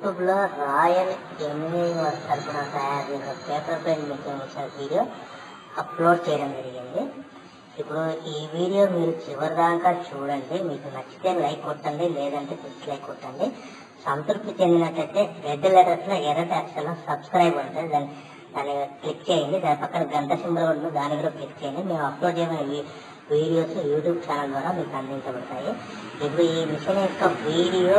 యూట్యూబ్లో royal ఎంజినియరింగ్ work తరఫున తయారు చేసిన paper plate machine machine video upload చేయడం జరిగింది ఇప్పుడు ఈ వీడియో మీరు చివరి దాకా చూడండి మీకు నచ్చితే లైక్ కొట్టండి లేదంటే డిస్లైక్ కొట్టండి సంతృప్తి చెందినట్లయితే రెడ్ లెటర్స్ లో ఎర్ర ట్యాక్స్ లో సబ్స్క్రైబ్ ఉంటుంది దాన్ని దాన్ని క్లిక్ చేయండి దాని పక్కన గంట సింబల్ ఉంటుంది దాన్ని కూడా క్లిక్ చేయండి మేము అప్లోడ్ చేయమైన వీ- వీడియోస్ యూట్యూబ్ ఛానల్ ద్వారా మీకు అందించబడతాయి ఇప్పుడు ఈ మిషన్ యొక్క వీడియో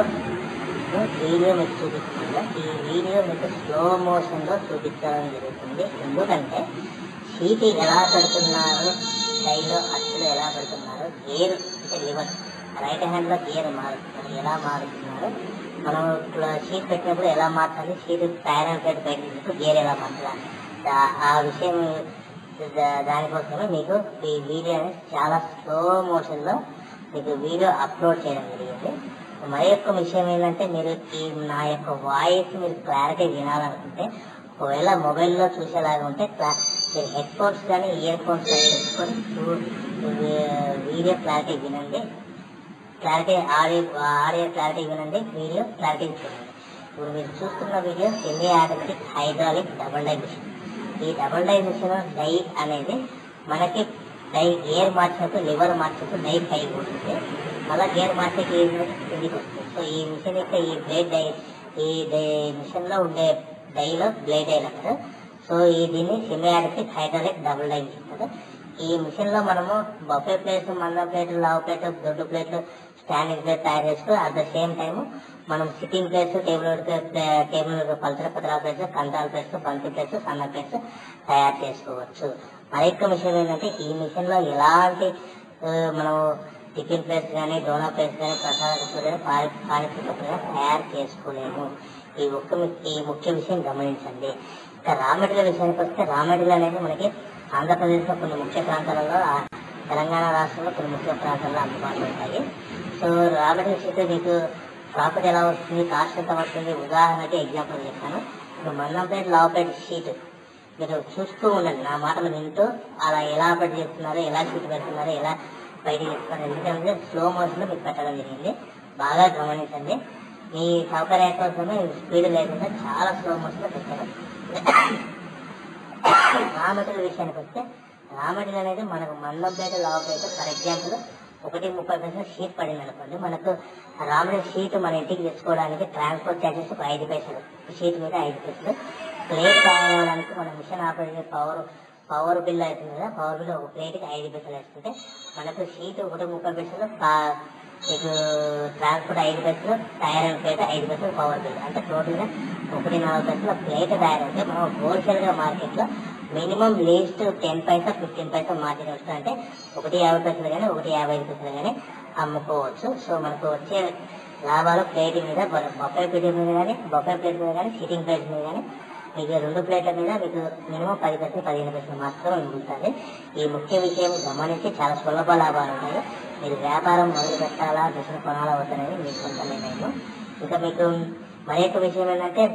వీడియో మీకు చూపిస్తుంది ఈ వీడియో మీకు స్లో మోషన్ లో చూపించడం జరుగుతుంది ఎందుకంటే సీట్ ఎలా పెడుతున్నారు స్టైల్లో అచ్చులు ఎలా పెడుతున్నారు గేర్ అంటే లివర్ రైట్ హ్యాండ్ లో గేర్ మారుతున్నారు ఎలా మారుతున్నారు మనం ఇట్లా సీట్ పెట్టినప్పుడు ఎలా మారుతుంది సీట్ టైర్ ప్లేట్ బయట గేర్ ఎలా మారుతుంది దా- ఆ విషయం దా- దానికోసమే మీకు ఈ వీడియో అనేది చాలా స్లో మోషన్ లో మీకు వీడియో అప్లోడ్ చేయడం జరిగింది మరి యొక్క విషయం ఏంటంటే మీరు ఈ నా యొక్క వాయిస్ మీరు క్లారిటీ వినాలనుకుంటే ఒకవేళ మొబైల్లో చూసేలాగా ఉంటే క్లా- మీరు హెడ్ ఫోన్స్ కానీ ఇయర్ ఫోన్స్ కానీ పెట్టుకొని చూ- వీ- వీడియో క్లారిటీ వినండి క్లారిటీ ఆడియో ఆడియో క్లారిటీ వినండి వీడియో క్లారిటీ చూడండి ఇప్పుడు మీరు చూస్తున్న video semi automatic hydraulic double die machine ఈ డబుల్ డై మిషన్ డై అనేది మనకి డై గేర్ మార్చినప్పుడు లివర్ మార్చినప్పుడు డై పైకి పోతుంది మళ్ళీ గేర్ మార్చే కిందికి వస్తుంది సో ఈ మిషన్ యొక్క ఈ బ్లేడ్ డై ఈ డై మిషన్ లో ఉండే డైలో బ్లేడ్ డై అంటారు సో ఈ దీన్ని semi automatic hydraulic double die machine అంటారు ఈ మిషన్ లో మనము బఫే ప్లేట్ మంద ప్లేట్ లావ్ ప్లేట్ దొడ్డు ప్లేట్ స్టాండింగ్ ప్లేట్ తయారు చేసుకో అట్ ద సేమ్ టైం మనం సిట్టింగ్ ప్లేట్స్ టేబుల్ టేబుల్ పల్చర పత్రాల ప్లేట్స్ కందాల ప్లేట్స్ బంతి ప్లేట్స్ సన్న ప్లేట్స్ తయారు చేసుకోవచ్చు మరొక మిషన్ ఏంటంటే ఈ మిషన్ లో ఎలాంటి ఆ, మనం టిఫిన్ ప్లేట్స్ కానీ డోనా ప్లేట్స్ కానీ ప్రసాద కానీ పారి పారిశుద్ధ తయారు చేసుకోలేము ఈ ఒక్క మి- ఈ ముఖ్య విషయం గమనించండి ఇక రా మెటీరియల్ విషయానికి వస్తే రా మెటీరియల్ అనేది మనకి ఆంధ్రప్రదేశ్ లో కొన్ని ముఖ్య ప్రాంతాలలో ఆ తెలంగాణ రాష్ట్రంలో కొన్ని ముఖ్య ప్రాంతాల్లో అందుబాటులో ఉంటాయి సో రా మెటీరియల్ షీట్ మీకు ప్రాఫిట్ ఎలా వస్తుంది కాస్ట్ ఎంత వస్తుంది ఉదాహరణకి ఎగ్జాంపుల్ చెప్తాను ఇప్పుడు మందంపేట లావుపేట షీట్ మీరు చూస్తూ ఉండండి నా మాటలు వింటూ అలా ఎలా ఆపరేట్ చేస్తున్నారు ఎలా షీట్ పెడుతున్నారు ఎలా బయటకు చెప్తున్నారు ఎందుకంటే స్లో మోషన్ లో మీకు పెట్టడం జరిగింది బాగా గమనించండి మీ సౌకర్యం కోసమే స్పీడ్ లేకుండా చాలా స్లో మోషన్ లో పెట్టారు రా మెటీరియల్ విషయానికి వస్తే రా మెటీరియల్ అనేది మనకు మందంపేట లావుపేట ఫర్ ఎగ్జాంపుల్ ఒకటి ముప్పై పైసలు షీట్ పడింది అనుకోండి మనకు రా మెటీరియల్ షీట్ మన ఇంటికి తెచ్చుకోవడానికి ట్రాన్స్పోర్ట్ ఛార్జెస్ ఒక ఐదు పైసలు షీట్ మీద ఐదు పైసలు ప్లేట్ తయారవడానికి మన machine operate power power bill అవుతుంది కదా పవర్ బిల్ ఒక ప్లేట్కి ఐదు పైసలు వేసుకుంటే మనకు షీట్ ఒకటి ముప్పై పైసలు పా- మీకు ట్రాన్స్పోర్ట్ ఐదు పైసలు తయారైన ప్లేట్ ఐదు పైసలు పవర్ బిల్ అంటే టోటల్ గా ఒకటి నాలుగు పైసలు ప్లేట్ తయారైతే మనం హోల్సేల్ గా మార్కెట్ లో minimum least ten paisa fifteen paisa margin వస్తుంది అంటే ఒకటి యాభై పైసలు కానీ ఒకటి యాభై ఐదు పైసలు కానీ అమ్ముకోవచ్చు సో మనకు వచ్చే లాభాలు ప్లేట్ మీద బొఫే ప్లేట్ మీద కానీ బొఫే ప్లేట్ మీద కానీ సిట్టింగ్ ప్లేట్ మీద కానీ మీకు రెండు ప్లేట్ల మీద మీకు మినిమం పది పైసలు పదిహేను పైసలు మాత్రమే మిగులుతుంది ఈ ముఖ్య విషయం గమనించి చాలా సులభ లాభాలు ఉంటాయి మీరు వ్యాపారం మొదలు పెట్టాలా మిషన్ కొనాలా వద్దనేది మీకు కొంత నిర్ణయం ఇంకా మీకు మరొక విషయం ఏంటంటే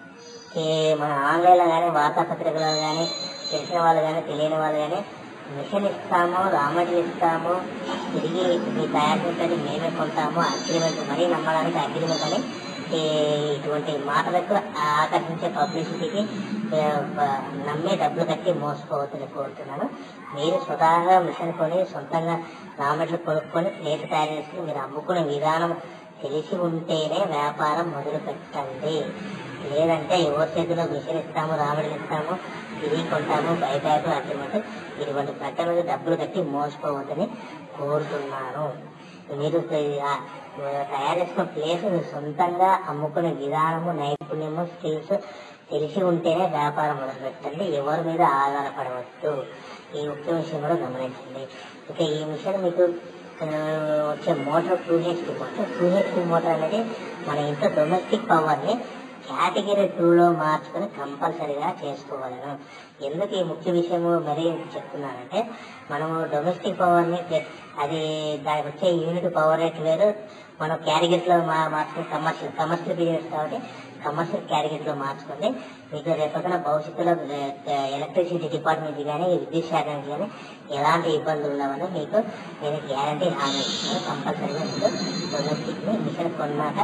ఈ మన ఆన్లైన్లో కానీ వార్తాపత్రికలో కానీ తెలిసిన వాళ్ళు కానీ తెలియని వాళ్ళు కానీ మిషన్ ఇస్తాము రామటి ఇస్తాము తిరిగి మీ తయారు చేసేది మేమే కొంటాము అగ్రిమెంట్ మరీ నమ్మడానికి అగ్రిమెంట్ అని ఈ ఇటువంటి మాటలకు ఆకర్షించే పబ్లిసిటీకి ఆ, బ- నమ్మి డబ్బులు కట్టి మోసపోవద్దని కోరుతున్నాను మీరు స్వతహాగా మిషన్ కొని సొంతంగా రామెట్లు కొనుక్కొని ప్లేట్ తయారు చేసుకుని మీరు అమ్ముకునే విధానం తెలిసి ఉంటేనే వ్యాపారం మొదలు పెట్టండి లేదంటే ఎవరి చేతిలో మిషన్ ఇస్తాము రాబడి ఇస్తాము ఇది కొంటాము బైబ్యాక్ అగ్రిమెంట్ ఇటువంటి ప్రకటనలు డబ్బులు కట్టి మోసపోవద్దని కోరుతున్నాను మీరు ఆ, తయారు చేసుకున్న ప్లేస్ మీరు సొంతంగా అమ్ముకునే విధానము నైపుణ్యము స్కిల్స్ తెలిసి ఉంటేనే వ్యాపారం మొదలు పెట్టండి ఎవరి మీద ఆధారపడవద్దు ఈ ముఖ్య విషయం కూడా గమనించండి ఇక ఈ విషయం మీకు ఆ, వచ్చే motor two HP motor two HP motor అనేది మన ఇంట్లో డొమెస్టిక్ పవర్ ని కేటగిరీ టూలో మార్చుకొని కంపల్సరీగా చేసుకోవాలను ఎందుకు ఈ ముఖ్య విషయము మరీ చెప్తున్నానంటే మనము డొమెస్టిక్ పవర్ ని తె- అది దానికి వచ్చే యూనిట్ పవర్ రేట్ వేరు మనం క్యారిగెట్ లో మా- మార్చుకుని కమర్షియల్ కమర్షియల్ పీరియడ్స్ కాబట్టి కమర్షియల్ క్యారిగెట్ లో మార్చుకోండి మీకు రేపొద్దున భవిష్యత్తులో ఎలక్ట్రిసిటీ డిపార్ట్మెంట్ కానీ విద్యుత్ శాఖ నుంచి కానీ ఎలాంటి ఇబ్బందులు ఉండవని మీకు నేను గ్యారంటీ హామీ ఇస్తున్నాను కంపల్సరీగా మీకు డొమెస్టిక్ ని మిషన్ కొన్నాక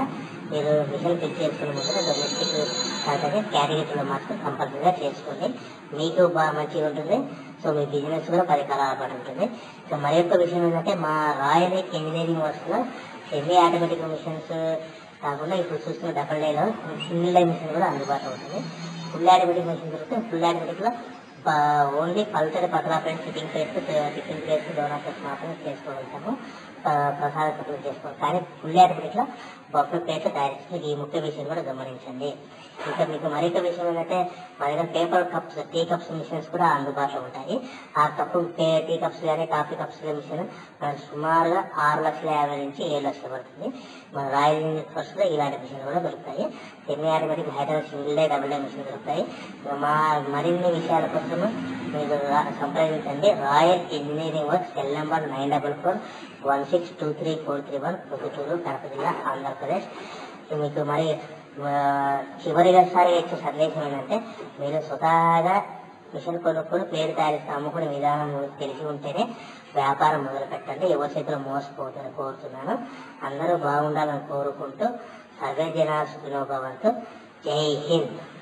మీరు మిషన్ ఫిల్ చేసుకునే ముందు డొమెస్టిక్ కాకపోతే కేటగిరీలో మాత్రం కంపల్సరీగా చేసుకోండి మీకు బాగా మంచిగా ఉంటుంది సో మీ బిజినెస్ కూడా పది కాలాల ఉంటుంది సో మరి యొక్క విషయం ఏంటంటే మా రాయల్ ఇంజనీరింగ్ వర్క్స్లో సెమీ ఆటోమేటిక్ మిషన్స్ కాకుండా ఇప్పుడు చూస్తున్న డబల్ డేలో సింగిల్ డై మిషన్ కూడా అందుబాటులో ఉంటుంది ఫుల్ ఆటోమేటిక్ మిషన్ దొరికితే ఫుల్ ఆటోమేటిక్లో ఓన్లీ పల్సర్ పతలా plates sitting plates tiffin plates డోనా ప్లేట్స్ మాత్రమే చేసుకోగలుగుతాము ప- ప్రసాద సప్లై చేసుకోవాలి కానీ ఫుల్ ఆటోమేటిక్లో బఫే ప్లేట్లు తయారు చేస్తుంది ఈ ముఖ్య విషయం కూడా గమనించండి ఇంకా మీకు మరొక విషయం ఏంటంటే మా దగ్గర paper cups tea cups machines కూడా అందుబాటులో ఉంటాయి ఆ కప్పు పే- టీ కప్స్ కానీ కాఫీ కప్స్ మిషన్ మనకు సుమారుగా ఆరు లక్షల యాభై నుంచి ఏడు లక్షలు పడుతుంది మన రాయల్ ఫస్ట్ లో ఇలాంటి మిషన్ కూడా దొరుకుతాయి semi automatic Hyderabad single die double die machine దొరుకుతాయి మా మరిన్ని విషయాల కోసం మీరు రా- సంప్రదించండి Royal Engineering Works cell number nine double four one six two three four three one Proddatur Kadapa జిల్లా ఆంధ్రప్రదేశ్ మీకు మరి ఆ, చివరిగా సారి ఇచ్చే సందేశం ఏంటంటే మీరు స్వతహాగా మిషన్ కొనుక్కొని పేరు తయారు చేసి అమ్ముకునే విధానం తెలిసి ఉంటేనే వ్యాపారం మొదలు పెట్టండి ఎవరి చేతిలో మోసపోతుందని కోరుతున్నాను అందరూ బాగుండాలని కోరుకుంటూ సర్వే జనా సుఖినోభవంతు జై హింద్